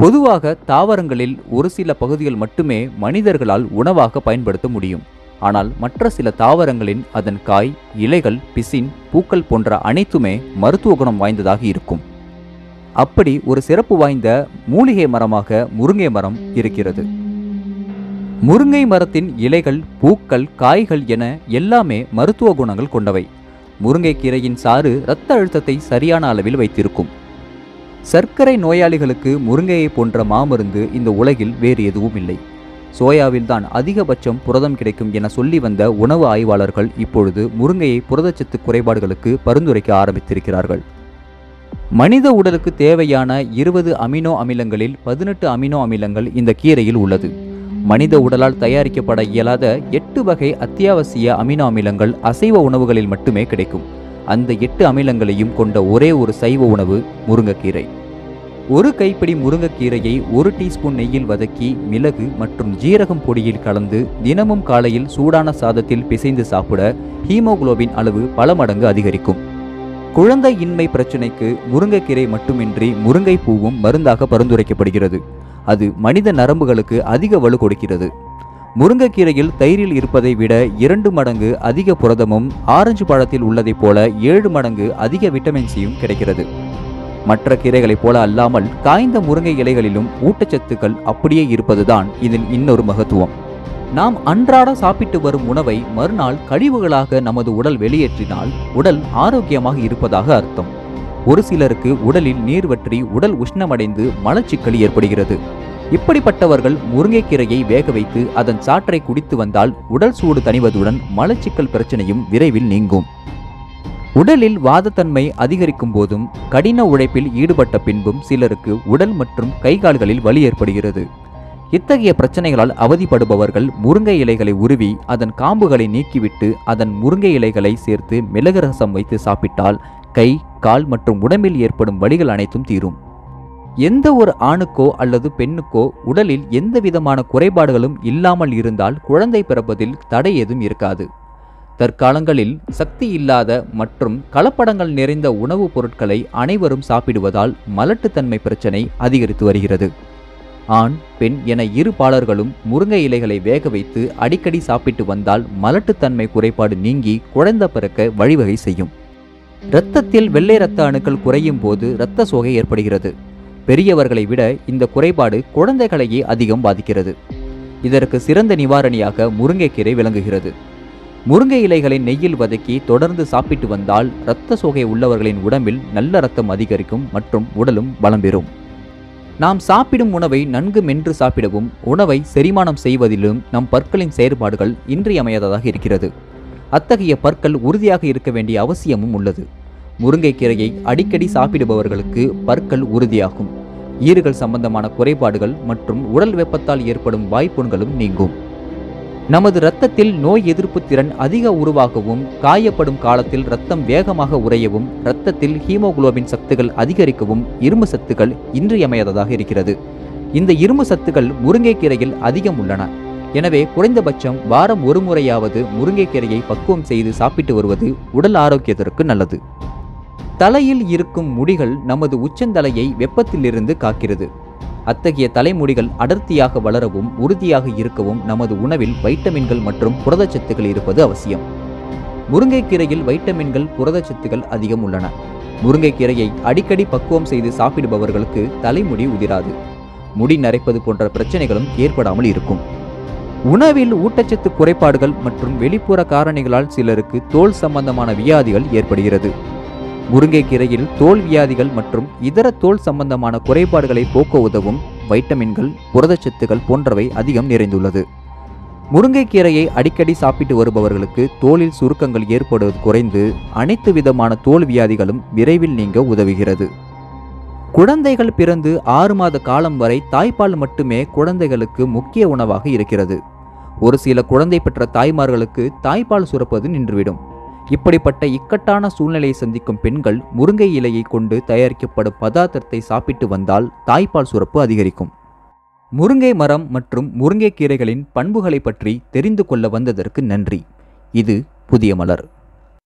பொதுவாக தாவரங்களில் ஒரு சில பகுதிகள் மட்டுமே மனிதர்களால் உணவாக பயன்படுத்த முடியும் ஆனால் மற்ற சில தாவரங்களின் அதன் காய் இலைகள் பிசின் பூக்கள் போன்ற அனைத்துமே மருத்துவ குணம் வாய்ந்ததாக இருக்கும் அப்படி ஒரு சிறப்பு வாய்ந்த மூலிகை மரமாக முருங்கை மரம் இருக்கிறது முருங்கை மரத்தின் இலைகள் பூக்கள் காய்கள் என எல்லாமே மருத்துவ குணங்கள் கொண்டவை முருங்கைக்கீரையின் சாறு இரத்த அழுத்தத்தை சரியான அளவில் வைத்திருக்கும் சர்க்கரை நோயாளிகளுக்கு முருங்கையை போன்ற மாமருந்து இந்த உலகில் வேறு எதுவும் இல்லை சோயாவில்தான் அதிகபட்சம் புரதம் கிடைக்கும் என சொல்லி வந்த உணவு ஆய்வாளர்கள் இப்பொழுது முருங்கையை புரதச்சத்து குறைபாடுகளுக்கு பரிந்துரைக்க ஆரம்பித்திருக்கிறார்கள் மனித உடலுக்கு தேவையான இருபது அமினோ அமிலங்களில் பதினெட்டு அமினோ அமிலங்கள் இந்த கீரையில் உள்ளது மனித உடலால் தயாரிக்கப்பட இயலாத எட்டு வகை அத்தியாவசிய அமினோ அமிலங்கள் அசைவ உணவுகளில் மட்டுமே கிடைக்கும் அந்த எட்டு அமிலங்களையும் கொண்ட ஒரே ஒரு சைவ உணவு முருங்கைக்கீரை ஒரு கைப்பிடி முருங்கைக்கீரையை ஒரு டீஸ்பூன் நெய்யில் வதக்கி மிளகு மற்றும் ஜீரகம் பொடியில் கலந்து தினமும் காலையில் சூடான சாதத்தில் பிசைந்து சாப்பிட ஹீமோகுளோபின் அளவு பல மடங்கு அதிகரிக்கும் குழந்தை இன்மை பிரச்சனைக்கு முருங்கைக்கீரை மட்டுமின்றி முருங்கை பூவும் மருந்தாக பரிந்துரைக்கப்படுகிறது அது மனித நரம்புகளுக்கு அதிக வலு கொடுக்கிறது முருங்கைக்கீரையில் தயிரில் இருப்பதை விட இரண்டு மடங்கு அதிக புரதமும் ஆரஞ்சு பழத்தில் உள்ளதைப் போல ஏழு மடங்கு அதிக விட்டமின் சியும் கிடைக்கிறது மற்ற கீரைகளைப் போல அல்லாமல் காய்ந்த முருங்கை இலைகளிலும் ஊட்டச்சத்துக்கள் அப்படியே இருப்பதுதான் இதன் இன்னொரு மகத்துவம் நாம் அன்றாட சாப்பிட்டு வரும் உணவை மறுநாள் கழிவுகளாக நமது உடல் வெளியேற்றினால் உடல் ஆரோக்கியமாக இருப்பதாக அர்த்தம் ஒரு சிலருக்கு உடலில் நீர் வற்றி உடல் உஷ்ணமடைந்து மலச்சிக்கல் ஏற்படுகிறது இப்படிப்பட்டவர்கள் முருங்கைக்கீரையை வேக வைத்து அதன் சாற்றை குடித்து வந்தால் உடல் சூடு தணிவதுடன் மலச்சிக்கல் பிரச்சனையும் விரைவில் நீங்கும் உடலில் வாதத்தன்மை அதிகரிக்கும் போதும் கடின உழைப்பில் ஈடுபட்ட பின்பும் சிலருக்கு உடல் மற்றும் கைகால்களில் வலி ஏற்படுகிறது இத்தகைய பிரச்சனைகளால் அவதிப்படுபவர்கள் முருங்கை இலைகளை உருவி அதன் காம்புகளை நீக்கிவிட்டு அதன் முருங்கை இலைகளை சேர்த்து மிளகு ரசம் வைத்து சாப்பிட்டால் கை கால் மற்றும் உடம்பில் ஏற்படும் வலிகள் அனைத்தும் தீரும் எந்த ஒரு ஆணுக்கோ அல்லது பெண்ணுக்கோ உடலில் எந்த விதமான குறைபாடுகளும் இல்லாமல் இருந்தால் குழந்தை பிறப்பதில் தடை ஏதும் இருக்காது தற்காலங்களில் சக்தி இல்லாத மற்றும் கலப்படங்கள் நிறைந்த உணவுப் பொருட்களை அனைவரும் சாப்பிடுவதால் மலட்டுத்தன்மை பிரச்சனை அதிகரித்து வருகிறது ஆண் பெண் என இரு பாலர்களும் முருங்கை இலைகளை வேக வைத்து அடிக்கடி சாப்பிட்டு வந்தால் மலட்டுத்தன்மை குறைபாடு நீங்கி குழந்தை பிறக்க வழிவகை செய்யும் இரத்தத்தில் வெள்ளை இரத்த அணுக்கள் குறையும் போது இரத்த சோகை ஏற்படுகிறது பெரியவர்களை விட இந்த குறைபாடு குழந்தைகளையே அதிகம் பாதிக்கிறது இதற்கு சிறந்த நிவாரணியாக முருங்கைக்கீரை விளங்குகிறது முருங்கை இலைகளை நெய்யில் வதக்கி தொடர்ந்து சாப்பிட்டு வந்தால் இரத்த சோகை உள்ளவர்களின் உடம்பில் நல்ல இரத்தம் அதிகரிக்கும் மற்றும் உடலும் பலம் பெறும் நாம் சாப்பிடும் உணவை நன்கு மென்று சாப்பிடவும் உணவை செரிமானம் செய்வதிலும் நம் பற்களின் செயற்பாடுகள் இன்றியமையாததாக இருக்கிறது அத்தகைய பற்கள் உறுதியாக இருக்க வேண்டிய அவசியமும் உள்ளது முருங்கைக்கீரையை அடிக்கடி சாப்பிடுபவர்களுக்கு பற்கள் உறுதியாகும் ஈறுகள் சம்பந்தமான குறைபாடுகள் மற்றும் உடல் வெப்பத்தால் ஏற்படும் வாய்ப்புண்களும் நீங்கும் நமது இரத்தத்தில் நோய் எதிர்ப்பு திறன் அதிக உருவாகவும் காயப்படும் காலத்தில் இரத்தம் வேகமாக உறையவும் இரத்தத்தில் ஹீமோகுளோபின் சத்துகள் அதிகரிக்கவும் இரும்பு சத்துக்கள் இன்றியமையாததாக இருக்கிறது இந்த இரும்பு சத்துக்கள் முருங்கைக்கீரையில் அதிகம் உள்ளன எனவே குறைந்தபட்சம் வாரம் ஒரு முறையாவது முருங்கைக்கீரையை பக்குவம் செய்து சாப்பிட்டு வருவது உடல் ஆரோக்கியத்திற்கு நல்லது தலையில் இருக்கும் முடிகள் நமது உச்சந்தலையை வெப்பத்திலிருந்து காக்கிறது அத்தகைய தலைமுடிகள் அடர்த்தியாக வளரவும் உறுதியாக இருக்கவும் நமது உணவில் வைட்டமின்கள் மற்றும் புரதச்சத்துக்கள் இருப்பது அவசியம் முருங்கைக்கீரையில் வைட்டமின்கள் புரதச்சத்துக்கள் அதிகம் உள்ளன முருங்கைக்கீரையை அடிக்கடி பக்குவம் செய்து சாப்பிடுபவர்களுக்கு தலைமுடி உதிராது முடி நரைப்பது போன்ற பிரச்சனைகளும் ஏற்படாமல் இருக்கும் உணவில் ஊட்டச்சத்து குறைபாடுகள் மற்றும் வெளிப்புற காரணிகளால் சிலருக்கு தோல் சம்பந்தமான வியாதிகள் ஏற்படுகிறது முருங்கைக்கீரையில் தோல் வியாதிகள் மற்றும் இதர தோல் சம்பந்தமான குறைபாடுகளை போக்க உதவும் வைட்டமின்கள் புரதச்சத்துக்கள் போன்றவை அதிகம் நிறைந்துள்ளது முருங்கைக்கீரையை அடிக்கடி சாப்பிட்டு வருபவர்களுக்கு தோலில் சுருக்கங்கள் ஏற்படுவது குறைந்து அனைத்து விதமான தோல் வியாதிகளும் விரைவில் நீங்க உதவுகிறது குழந்தைகள் பிறந்து ஆறு மாத காலம் வரை தாய்ப்பால் மட்டுமே குழந்தைகளுக்கு முக்கிய உணவாக இருக்கிறது ஒரு சில குழந்தை பெற்ற தாய்மார்களுக்கு தாய்ப்பால் சுரப்பது நின்றுவிடும் இப்படிப்பட்ட இக்கட்டான சூழ்நிலையை சந்திக்கும் பெண்கள் முருங்கை இலையை கொண்டு தயாரிக்கப்படும் பதார்த்தத்தை சாப்பிட்டு வந்தால் தாய்ப்பால் சுரப்பு அதிகரிக்கும் முருங்கை மரம் மற்றும் முருங்கை கீரைகளின் பண்புகளை பற்றி தெரிந்து கொள்ள வந்ததற்கு நன்றி இது புதிய மலர்